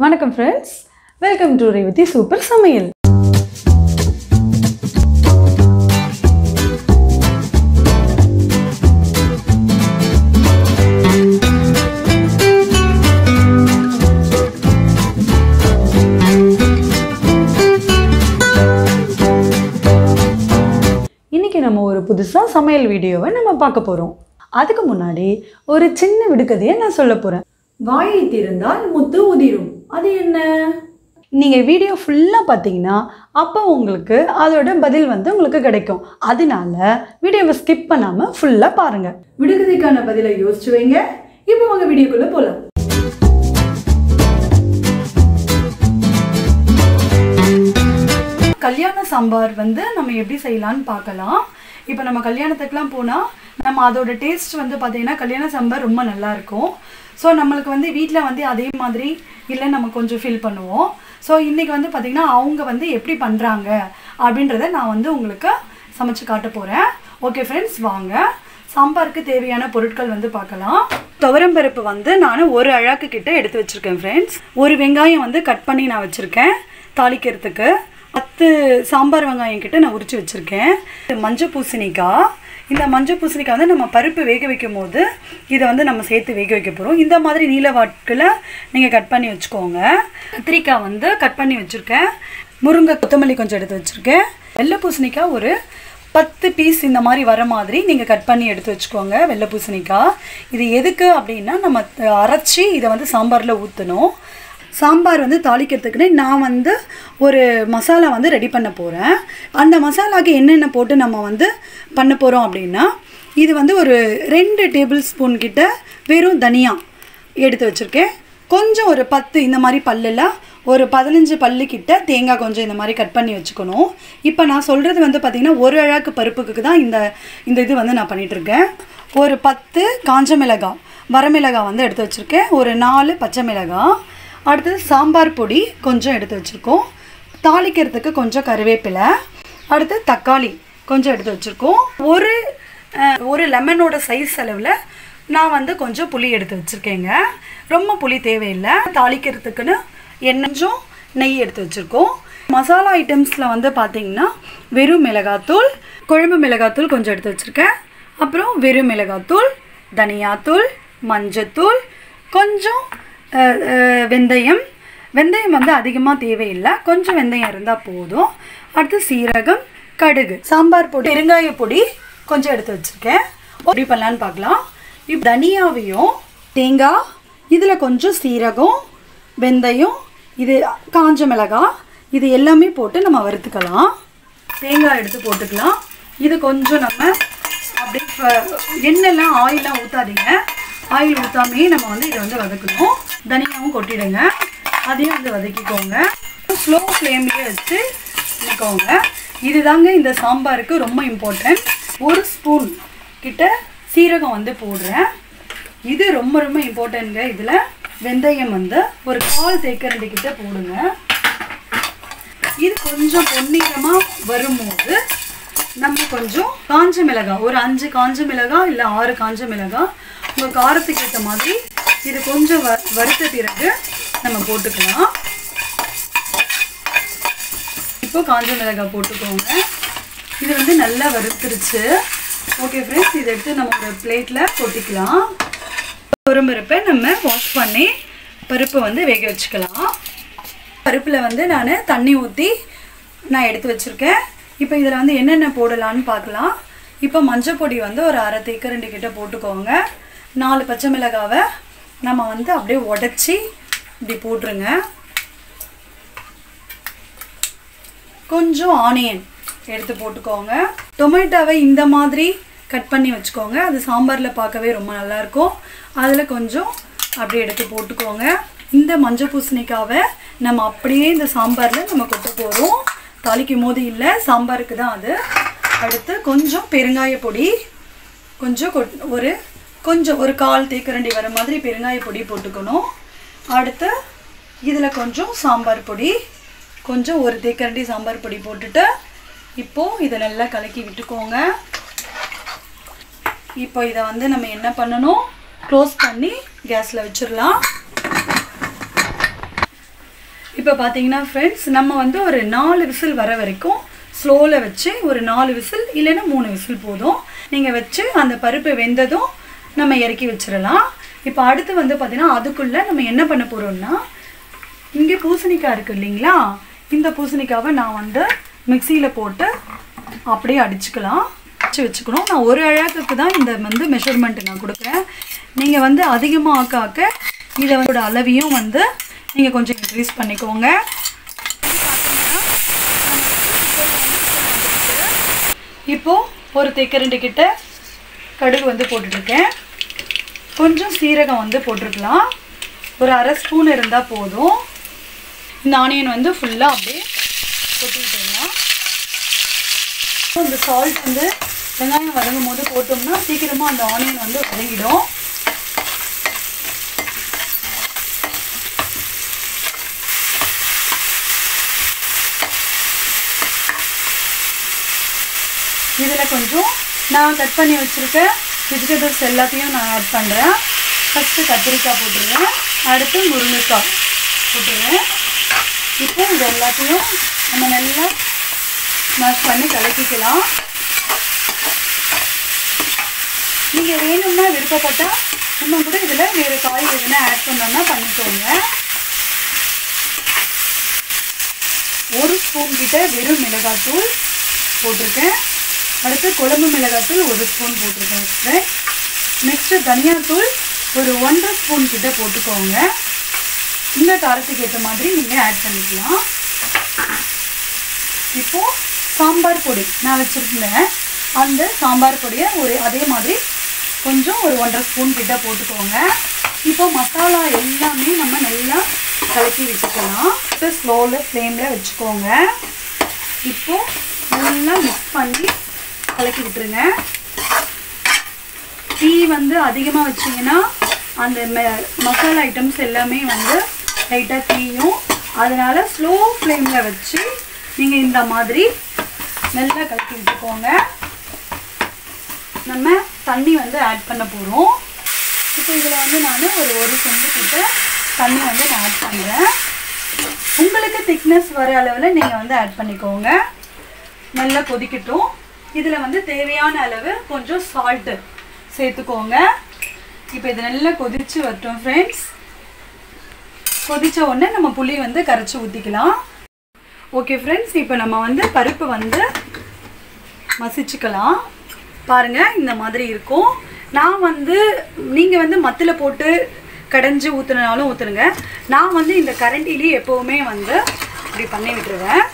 வணக்கம் friends welcome to Revathi super சமையல் இன்னைக்கு நம்ம ஒரு புதுசாக சமையல் வீடியோவை நம்ம பார்க்க போகிறோம் அதுக்கு முன்னாடி ஒரு சின்ன விடுகதையை நான் சொல்ல போகிறேன் வாயை திறந்தால் முத்து உதிரும் அது என்ன நீங்கள் வீடியோ ஃபுல்லாக பார்த்தீங்கன்னா அப்போ உங்களுக்கு அதோட பதில் வந்து உங்களுக்கு கிடைக்கும் அதனால வீடியோவை ஸ்கிப் பண்ணாமல் ஃபுல்லாக பாருங்கள் விடுகதைக்கான பதிலை யோசிச்சு வைங்க இப்போ உங்கள் வீடியோக்குள்ளே போகலாம் கல்யாண சாம்பார் வந்து நம்ம எப்படி செய்யலாம்னு பார்க்கலாம் இப்போ நம்ம கல்யாணத்துக்குலாம் போனால் நம்ம அதோட டேஸ்ட் வந்து பார்த்தீங்கன்னா கல்யாண சாம்பார் ரொம்ப நல்லா இருக்கும் ஸோ நம்மளுக்கு வந்து வீட்டில் வந்து அதே மாதிரி இல்லை நம்ம கொஞ்சம் ஃபீல் பண்ணுவோம் ஸோ இன்றைக்கி வந்து பார்த்திங்கன்னா அவங்க வந்து எப்படி பண்ணுறாங்க அப்படின்றத நான் வந்து உங்களுக்கு சமைச்சு காட்ட போகிறேன் ஓகே ஃப்ரெண்ட்ஸ் வாங்க சாம்பாருக்கு தேவையான பொருட்கள் வந்து பார்க்கலாம் துவரம்பருப்பு வந்து நான் ஒரு அழாக்கு கிட்ட எடுத்து வச்சுருக்கேன் ஃப்ரெண்ட்ஸ் ஒரு வெங்காயம் வந்து கட் பண்ணி நான் வச்சுருக்கேன் தாளிக்கிறதுக்கு பத்து சாம்பார் வெங்காயம் கிட்ட நான் உரிச்சு வச்சுருக்கேன் மஞ்சள் பூசணிக்காய் இந்த மஞ்சள் பூசணிக்காய் வந்து நம்ம பருப்பு வேக வைக்கும் போது இதை வந்து நம்ம சேர்த்து வேக வைக்க போகிறோம் இந்த மாதிரி நீல வாட்களை நீங்கள் கட் பண்ணி வச்சுக்கோங்க கத்திரிக்காய் வந்து கட் பண்ணி வச்சுருக்கேன் முருங்கை கொத்தமல்லி கொஞ்சம் எடுத்து வச்சுருக்கேன் வெள்ளை பூசணிக்காய் ஒரு பத்து பீஸ் இந்த மாதிரி வர மாதிரி நீங்கள் கட் பண்ணி எடுத்து வச்சுக்கோங்க வெள்ளை பூசணிக்காய் இது எதுக்கு அப்படின்னா நம்ம அரைச்சி இதை வந்து சாம்பாரில் ஊற்றணும் சாம்பார் வந்து தாளிக்கிறதுக்குன்னு நான் வந்து ஒரு மசாலா வந்து ரெடி பண்ண போகிறேன் அந்த மசாலாக்கு என்னென்ன போட்டு நம்ம வந்து பண்ண போகிறோம் அப்படின்னா இது வந்து ஒரு ரெண்டு டேபிள் ஸ்பூன் கிட்ட வெறும் தனியா எடுத்து வச்சுருக்கேன் கொஞ்சம் ஒரு பத்து இந்த மாதிரி பல்லில் ஒரு பதினஞ்சு பல்லு கிட்ட தேங்காய் கொஞ்சம் இந்த மாதிரி கட் பண்ணி வச்சுக்கணும் இப்போ நான் சொல்கிறது வந்து பார்த்திங்கன்னா ஒரு அழகு பருப்புக்கு தான் இந்த இந்த இது வந்து நான் பண்ணிகிட்ருக்கேன் ஒரு பத்து காஞ்ச மிளகாய் வரமிளகாய் வந்து எடுத்து வச்சுருக்கேன் ஒரு நாலு பச்சை மிளகாய் அடுத்தது சாம்பார் பொடி கொஞ்சம் எடுத்து வச்சுருக்கோம் தாளிக்கிறதுக்கு கொஞ்சம் கருவேப்பிலை அடுத்து தக்காளி கொஞ்சம் எடுத்து வச்சுருக்கோம் ஒரு அஹ், ஒரு லெமனோட சைஸ் அளவில் நான் வந்து கொஞ்சம் புளி எடுத்து வச்சுருக்கேங்க ரொம்ப புளி தேவையில்லை தாளிக்கிறதுக்குன்னு எண்ணெயும் நெய் எடுத்து வச்சுருக்கோம் மசாலா ஐட்டம்ஸில் வந்து பார்த்திங்கன்னா வெறும் மிளகாத்தூள் குழம்பு மிளகாத்தூள் கொஞ்சம் எடுத்து வச்சுருக்கேன் அப்புறம் வெறும் மிளகாத்தூள் தனியாத்தூள் மஞ்சத்தூள் கொஞ்சம் அஹ், அஹ், வெந்தயம் வெந்தயம் வந்து அதிகமாக தேவையில்லை கொஞ்சம் வெந்தயம் இருந்தால் போதும் அடுத்து சீரகம் கடுகு சாம்பார் பொடி பெருங்காய பொடி கொஞ்சம் எடுத்து வச்சுருக்கேன் எப்படி பண்ணலான்னு பார்க்கலாம் இப்போ தனியாவையும் தேங்காய் இதில் கொஞ்சம் சீரகம் வெந்தயம் இது காஞ்ச மிளகாய் இது எல்லாமே போட்டு நம்ம வறுத்துக்கலாம் தேங்காய் எடுத்து போட்டுக்கலாம் இது கொஞ்சம் நம்ம அப்படியே ஃப- எண்ணெய்லாம் ஆயிலாம் ஊற்றாதீங்க ஆயில் ஊற்றாமே நம்ம வந்து இதை வந்து வதக்கணும் தனியாவும் கொட்டிடுங்க அதையும் வந்து வதக்கிக்கோங்க ஸ்லோ ஃப்ளேம்லேயே வச்சு பண்ணிக்கோங்க இதுதாங்க இந்த சாம்பாருக்கு ரொம்ப இம்பார்ட்டன்ட் ஒரு ஸ்பூன் கிட்ட சீரகம் வந்து போடுறேன் இது ரொம்ப ரொம்ப இம்பார்ட்டன்ட்ங்க இதில் வெந்தயம் வந்து ஒரு கால் தேக்கரண்டி கிட்ட போடுங்க இது கொஞ்சம் பொன்னிறமாக வரும்போது நம்ம கொஞ்சம் காஞ்ச மிளகாய் ஒரு அஞ்சு காஞ்ச மிளகாய் இல்லை ஆறு காஞ்ச மிளகாய் உங்கள் காரத்துக்கு ஏற்ற மாதிரி இது கொஞ்சம் வ வறுத்த பிறகு நம்ம போட்டுக்கலாம் இப்போ காஞ்ச மிளகாய் போட்டுக்கோங்க இது வந்து நல்லா வறுத்துருச்சு ஓகே ஃப்ரெண்ட்ஸ் இதை எடுத்து நம்ம ஒரு பிளேட்டில் கொட்டிக்கலாம் பருப்பை நம்ம வாஷ் பண்ணி பருப்பு வந்து வேக வச்சுக்கலாம் பருப்பில் வந்து நான் தண்ணி ஊற்றி நான் எடுத்து வச்சுருக்கேன் இப்போ இதில் வந்து என்னென்ன போடலான்னு பார்க்கலாம் இப்போ மஞ்சள் பொடி வந்து ஒரு அரை தேக்கரண்டி கிட்ட போட்டுக்கோங்க நாலு பச்சை மிளகாவை நம்ம வந்து அப்படியே உடச்சி இப்படி போட்டுருங்க கொஞ்சம் ஆனியன் எடுத்து போட்டுக்கோங்க டொமேட்டோவை இந்த மாதிரி கட் பண்ணி வச்சுக்கோங்க அது சாம்பாரில் பார்க்கவே ரொம்ப நல்லாயிருக்கும் அதில் கொஞ்சம் அப்படியே எடுத்து போட்டுக்கோங்க இந்த மஞ்சள் பூசணிக்காவை நம்ம அப்படியே இந்த சாம்பாரில் நம்ம கொட்ட போகிறோம் தாளிக்கும் போது இல்லை சாம்பாருக்கு தான் அது அடுத்து கொஞ்சம் பெருங்காய பொடி கொஞ்சம் கொட் ஒரு கொஞ்சம் ஒரு கால் தேக்கரண்டி வர மாதிரி பெருங்காய பொடி போட்டுக்கணும் அடுத்து இதில் கொஞ்சம் சாம்பார் பொடி கொஞ்சம் ஒரு தேக்கரண்டி சாம்பார் பொடி போட்டுட்டு இப்போது இதை நல்லா கலக்கி விட்டுக்கோங்க இப்போ இதை வந்து நம்ம என்ன பண்ணணும் க்ளோஸ் பண்ணி கேஸில் வச்சிடலாம் இப்போ பார்த்தீங்கன்னா ஃப்ரெண்ட்ஸ் நம்ம வந்து ஒரு நாலு விசில் வர வரைக்கும் ஸ்லோவில் வச்சு ஒரு நாலு விசில் இல்லைன்னா மூணு விசில் போதும் நீங்கள் வச்சு அந்த பருப்பு வெந்ததும் நம்ம இறக்கி வச்சிடலாம் இப்போ அடுத்து வந்து பார்த்தீங்கன்னா அதுக்குள்ளே நம்ம என்ன பண்ண போகிறோம்னா இங்கே பூசணிக்காய் இருக்குது இல்லைங்களா இந்த பூசணிக்காவை நான் வந்து மிக்சியில் போட்டு அப்படியே அடிச்சுக்கலாம் அடிச்சு வச்சுக்கணும் நான் ஒரு அழகுக்கு தான் இந்த வந்து மெஷர்மெண்ட் நான் கொடுக்குறேன் நீங்கள் வந்து அதிகமாக ஆக்க ஆக்க இதை வந்து அளவையும் வந்து நீங்கள் கொஞ்சம் இன்க்ரீஸ் பண்ணிக்கோங்க இப்போ ஒரு தேக்கரண்டி கிட்ட கடுகு வந்து போட்டுட்ருக்கேன் கொஞ்சம் சீரகம் வந்து போட்டிருக்கலாம் ஒரு அரை ஸ்பூன் இருந்தால் போதும் இந்த ஆனியன் வந்து ஃபுல்லாக அப்படியே கொட்டிக்கிட்டோம்னா இந்த சால்ட் வந்து வெங்காயம் வதங்கும் போது போட்டோம்னா சீக்கிரமாக அந்த ஆனியன் வந்து வதங்கிடும் இதில் கொஞ்சம் நான் கட் பண்ணி வச்சுருக்க வெஜிடபிள்ஸ் எல்லாத்தையும் நான் ஆட் பண்ணுறேன் ஃபஸ்ட்டு கத்திரிக்காய் போட்டுருவேன் அடுத்து முருங்கைக்காய் போட்டுருவேன் இப்போ இது எல்லாத்தையும் நம்ம நல்லா ஸ்மாஷ் பண்ணி கலக்கிக்கலாம் நீங்கள் வேணும்னா விருப்பப்பட்டால் இன்னும் கூட இதில் வேறு காய் எதுனா ஆட் பண்ணோன்னா பண்ணிக்கோங்க ஒரு ஸ்பூன் கிட்ட வெறும் மிளகாத்தூள் போட்டிருக்கேன் அடுத்து குழம்பு மிளகாத்தூள் ஒரு ஸ்பூன் போட்டிருக்கேன் நெக்ஸ்ட்டு தனியாத்தூள் ஒரு ஒன்றரை ஸ்பூன் கிட்ட போட்டுக்கோங்க இந்த காரத்துக்கு ஏற்ற மாதிரி நீங்கள் ஆட் பண்ணிக்கலாம் இப்போது சாம்பார் பொடி நான் வச்சுருந்தேன் அந்த சாம்பார் பொடியை ஒரு அதே மாதிரி கொஞ்சம் ஒரு ஒன்றரை ஸ்பூன் கிட்ட போட்டுக்கோங்க இப்போ மசாலா எல்லாமே நம்ம நல்லா கலக்கி வச்சுக்கலாம் இப்போ ஸ்லோவில் ஃப்ளேமில் வச்சுக்கோங்க இப்போது நல்லா மிக்ஸ் பண்ணி கலக்கி விட்டுருங்க டீ வந்து அதிகமாக வச்சிங்கன்னா அந்த மெ மசாலா ஐட்டம்ஸ் எல்லாமே வந்து லைட்டாக தீயும் அதனால் ஸ்லோ ஃப்ளேமில் வச்சு நீங்கள் இந்த மாதிரி நல்லா கலக்கி விட்டுக்கோங்க நம்ம தண்ணி வந்து ஆட் பண்ண போகிறோம் இப்போ இதில் வந்து நான் ஒரு ஒரு செண்டு கிட்ட தண்ணி வந்து நான் ஆட் பண்ணுறேன் உங்களுக்கு திக்னஸ் வர அளவில் நீங்கள் வந்து ஆட் பண்ணிக்கோங்க நல்லா கொதிக்கட்டும் இதில் வந்து தேவையான அளவு கொஞ்சம் சால்ட்டு சேர்த்துக்கோங்க இப்போ இது நல்லா கொதிச்சு வரட்டும் ஃப்ரெண்ட்ஸ் கொதிச்ச உடனே நம்ம புளி வந்து கரைச்சி ஊற்றிக்கலாம் ஓகே ஃப்ரெண்ட்ஸ் இப்போ நம்ம வந்து பருப்பு வந்து மசிச்சுக்கலாம் பாருங்கள் இந்த மாதிரி இருக்கும் நான் வந்து நீங்கள் வந்து மத்தில் போட்டு கடைஞ்சி ஊற்றுனாலும் ஊற்றுருங்க நான் வந்து இந்த கரண்டிலேயே எப்போவுமே வந்து இப்படி பண்ணி விட்டுருவேன்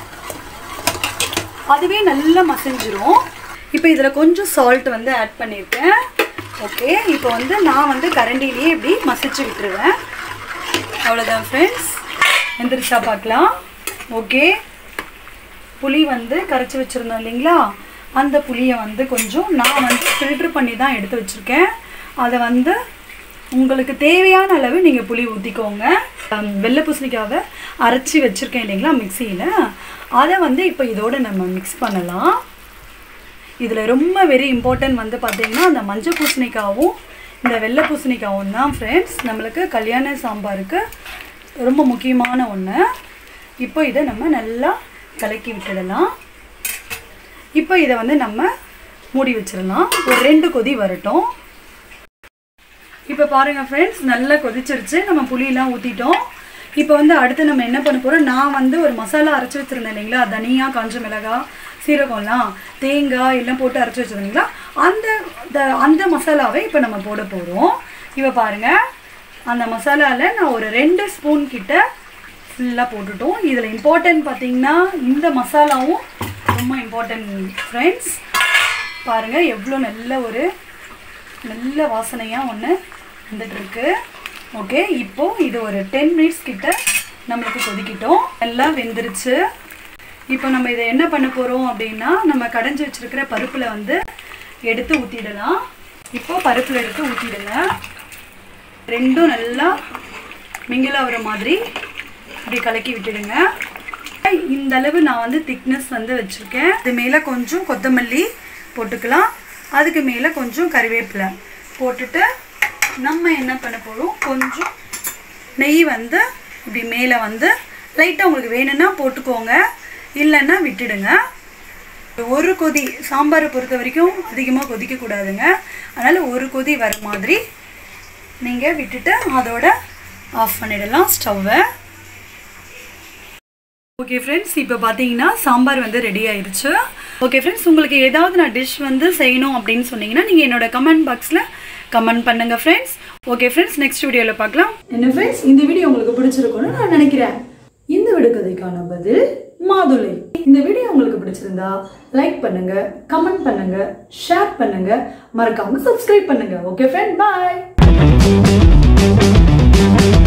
அதுவே நல்லா மசிஞ்சிரும் இப்போ இதில் கொஞ்சம் சால்ட் வந்து ஆட் பண்ணியிருக்கேன் ஓகே இப்போ வந்து நான் வந்து கரண்டிலேயே இப்படி மசிச்சு விட்டுருவேன் அவ்வளோதான் ஃப்ரெண்ட்ஸ் எந்திரிச்சா பார்க்கலாம் ஓகே புளி வந்து கரைச்சி வச்சுருந்தோம் இல்லைங்களா அந்த புளியை வந்து கொஞ்சம் நான் வந்து ஃபில்ட்ரு பண்ணி தான் எடுத்து வச்சுருக்கேன் அதை வந்து உங்களுக்கு தேவையான அளவு நீங்கள் புளி ஊற்றிக்கோங்க வெள்ளை பூசணிக்காவை அரைச்சி வச்சுருக்கேன் இல்லைங்களா மிக்சியில் அதை வந்து இப்போ இதோட நம்ம மிக்ஸ் பண்ணலாம் இதில் ரொம்ப வெரி இம்பார்ட்டன்ட் வந்து பார்த்திங்கன்னா அந்த மஞ்சள் பூசணிக்காவும் இந்த வெள்ளை பூசணிக்காவும் தான் ஃப்ரெண்ட்ஸ் நம்மளுக்கு கல்யாண சாம்பாருக்கு ரொம்ப முக்கியமான ஒன்று இப்போ இதை நம்ம நல்லா கலக்கி விட்டுடலாம் இப்போ இதை வந்து நம்ம மூடி வச்சிடலாம் ஒரு ரெண்டு கொதி வரட்டும் இப்போ பாருங்கள் ஃப்ரெண்ட்ஸ் நல்லா கொதிச்சிருச்சு நம்ம புளியெல்லாம் ஊற்றிட்டோம் இப்போ வந்து அடுத்து நம்ம என்ன பண்ண போகிறோம் நான் வந்து ஒரு மசாலா அரைச்சி வச்சுருந்தேன் இல்லைங்களா தனியா காஞ்ச மிளகாய் சீரகம்லாம் தேங்காய் எல்லாம் போட்டு அரைச்சி வச்சுருந்தீங்களா அந்த த- அந்த மசாலாவை இப்போ நம்ம போட போகிறோம் இப்போ பாருங்கள் அந்த மசாலாவில் நான் ஒரு ரெண்டு ஸ்பூன் கிட்ட ஃபுல்லாக போட்டுட்டோம் இதில் இம்பார்ட்டன்ட் பார்த்தீங்கன்னா இந்த மசாலாவும் ரொம்ப இம்பார்ட்டன்ட் ஃப்ரெண்ட்ஸ் பாருங்கள் எவ்வளோ நல்ல ஒரு நல்ல வாசனையாக ஒன்று வந்துட்டு இருக்கு ஓகே இப்போ இது ஒரு டென் மினிட்ஸ் கிட்ட நம்மளுக்கு கொதிக்கிட்டோம் எல்லாம் வெந்துருச்சு இப்போ நம்ம இதை என்ன பண்ண போகிறோம் அப்படின்னா நம்ம கடைஞ்சி வச்சிருக்கிற பருப்பில் வந்து எடுத்து ஊற்றிடலாம் இப்போ பருப்பில் எடுத்து ஊற்றிடுங்க ரெண்டும் நல்லா மிங்கில் ஆகுற மாதிரி இப்படி கலக்கி விட்டுடுங்க இந்த அளவு நான் வந்து திக்னஸ் வந்து வச்சுருக்கேன் இது மேலே கொஞ்சம் கொத்தமல்லி போட்டுக்கலாம் அதுக்கு மேலே கொஞ்சம் கறிவேப்பிலை போட்டுட்டு நம்ம என்ன பண்ண போகிறோம் கொஞ்சம் நெய் வந்து இப்படி மேலே வந்து லைட்டாக உங்களுக்கு வேணும்னா போட்டுக்கோங்க இல்லைன்னா விட்டுடுங்க ஒரு கொதி சாம்பாரை பொறுத்த வரைக்கும் அதிகமாக கொதிக்கக்கூடாதுங்க அதனால் ஒரு கொதி வர மாதிரி நீங்கள் விட்டுட்டு அதோட ஆஃப் பண்ணிடலாம் ஸ்டவ்வை ஓகே ஃப்ரெண்ட்ஸ் இப்போ பார்த்தீங்கன்னா சாம்பார் வந்து ரெடி ஆயிருச்சு ஓகே ஃப்ரெண்ட்ஸ் உங்களுக்கு ஏதாவது நான் டிஷ் வந்து செய்யணும் அப்படின்னு சொன்னீங்கன்னா நீங்கள் என்னோட கமெண்ட் பாக்ஸில் கமெண்ட் பண்ணுங்கள் ஃப்ரெண்ட்ஸ் ஓகே ஃப்ரெண்ட்ஸ் நெக்ஸ்ட் வீடியோவில் பார்க்கலாம் என்ன ஃப்ரெண்ட்ஸ் இந்த வீடியோ உங்களுக்கு பிடிச்சிருக்கும்னு நான் நினைக்கிறேன் இந்த விடுகதைக்கான பதில் மாதுளை இந்த வீடியோ உங்களுக்கு பிடிச்சிருந்தா லைக் பண்ணுங்க கமெண்ட் பண்ணுங்க ஷேர் பண்ணுங்க மறக்காம சப்ஸ்கிரைப் பண்ணுங்க ஓகே ஃப்ரெண்ட் பாய்